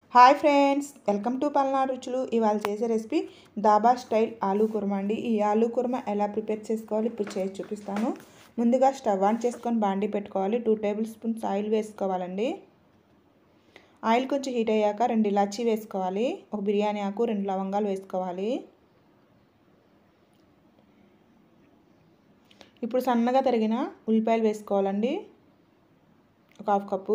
hi friends welcome to Palnadu రుచులు ఇవాళ చేసే రెసిపీ దాబా స్టైల్ ఆలూ కుర్మా అండి ఈ ఆలూ కుర్మా ఎలా ప్రిపేర్ చేసుకోవాలి ఇప్పుడు చేసి చూపిస్తాను ముందుగా స్టవ్ ఆన్ చేసుకొని బాండీ పెట్టుకోవాలి టూ టేబుల్ స్పూన్స్ ఆయిల్ వేసుకోవాలండి ఆయిల్ కొంచెం హీట్ అయ్యాక రెండు ఇలాచీ వేసుకోవాలి ఒక బిర్యానీ ఆకు రెండు లవంగాలు వేసుకోవాలి ఇప్పుడు సన్నగా తరిగిన ఉల్లిపాయలు వేసుకోవాలండి ఒక హాఫ్ కప్పు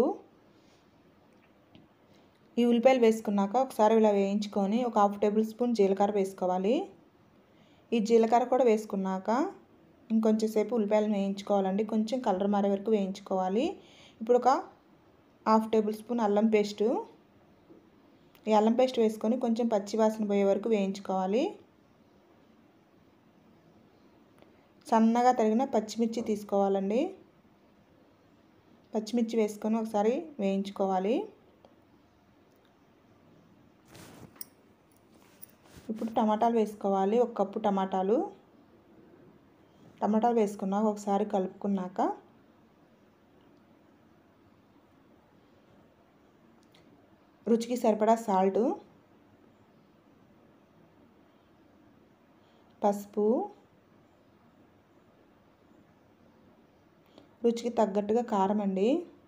ఈ ఉల్లిపాయలు వేసుకున్నాక ఒకసారి ఇలా వేయించుకొని ఒక హాఫ్ టేబుల్ స్పూన్ జీలకర్ర వేసుకోవాలి ఈ జీలకర్ర కూడా వేసుకున్నాక ఇంకొంచెం సేపు ఉల్లిపాయలు వేయించుకోవాలండి కొంచెం కలర్ మారే వరకు వేయించుకోవాలి ఇప్పుడు ఒక హాఫ్ టేబుల్ స్పూన్ అల్లం పేస్టు ఈ అల్లం పేస్ట్ వేసుకొని కొంచెం పచ్చి వాసన పోయే వరకు వేయించుకోవాలి సన్నగా తరిగిన పచ్చిమిర్చి తీసుకోవాలండి పచ్చిమిర్చి వేసుకొని ఒకసారి వేయించుకోవాలి ఇప్పుడు టమాటాలు వేసుకోవాలి ఒక కప్పు టమాటాలు టమాటాలు వేసుకున్నాక ఒకసారి కలుపుకున్నాక రుచికి సరిపడా సాల్టు పసుపు రుచికి తగ్గట్టుగా కారం అండి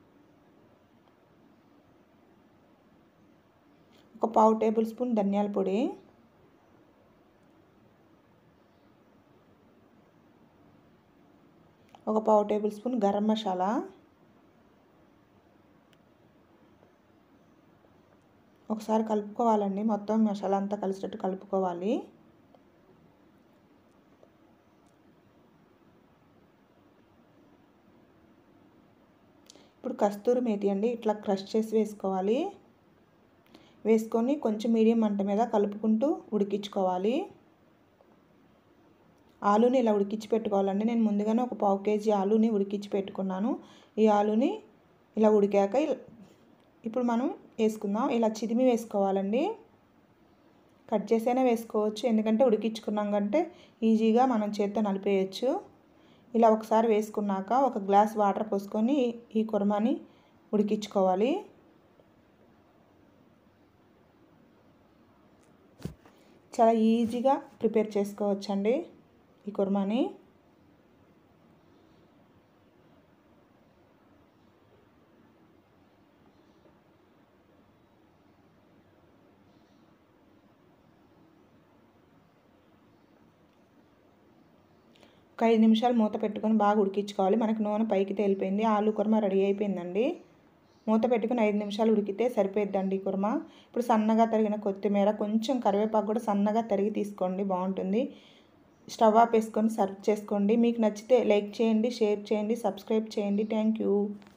ఒక పావు టేబుల్ స్పూన్ ధనియాల పొడి ఒక పావు టేబుల్ స్పూన్ గరం మసాలా ఒకసారి కలుపుకోవాలండి మొత్తం మసాలా అంతా కలిసేటట్టు కలుపుకోవాలి ఇప్పుడు కస్తూరి మేతి అండి ఇట్లా క్రష్ చేసి వేసుకోవాలి వేసుకొని కొంచెం మీడియం మంట మీద కలుపుకుంటూ ఉడికించుకోవాలి ఆలూని ఇలా ఉడికించి పెట్టుకోవాలండి నేను ముందుగానే ఒక పావు కేజీ ఆలూని ఉడికించి పెట్టుకున్నాను ఈ ఆలూని ఇలా ఉడికాక ఇప్పుడు మనం వేసుకుందాం ఇలా చిదిమి వేసుకోవాలండి కట్ చేసైనా వేసుకోవచ్చు ఎందుకంటే ఉడికించుకున్నాం కంటే ఈజీగా మనం చేత్తో నలిపేయచ్చు ఇలా ఒకసారి వేసుకున్నాక ఒక గ్లాస్ వాటర్ పోసుకొని ఈ కుర్మాని ఉడికించుకోవాలి చాలా ఈజీగా ప్రిపేర్ చేసుకోవచ్చండి ఈ కుర్మాని ఒక ఐదు నిమిషాలు మూత పెట్టుకొని బాగా ఉడికించుకోవాలి మనకు నూనె పైకి తేలిపోయింది ఆలు కుర్మా రెడీ అయిపోయిందండి మూత పెట్టుకుని ఐదు నిమిషాలు ఉడికితే సరిపోయిద్దండి కుర్మా ఇప్పుడు సన్నగా తరిగిన కొత్తిమీర కొంచెం కరివేపాకు కూడా సన్నగా తరిగి తీసుకోండి బాగుంటుంది స్టవ్ ఆఫ్ వేసుకొని సర్వ్ చేసుకోండి మీకు నచ్చితే లైక్ చేయండి షేర్ చేయండి సబ్స్క్రైబ్ చేయండి థ్యాంక్ యూ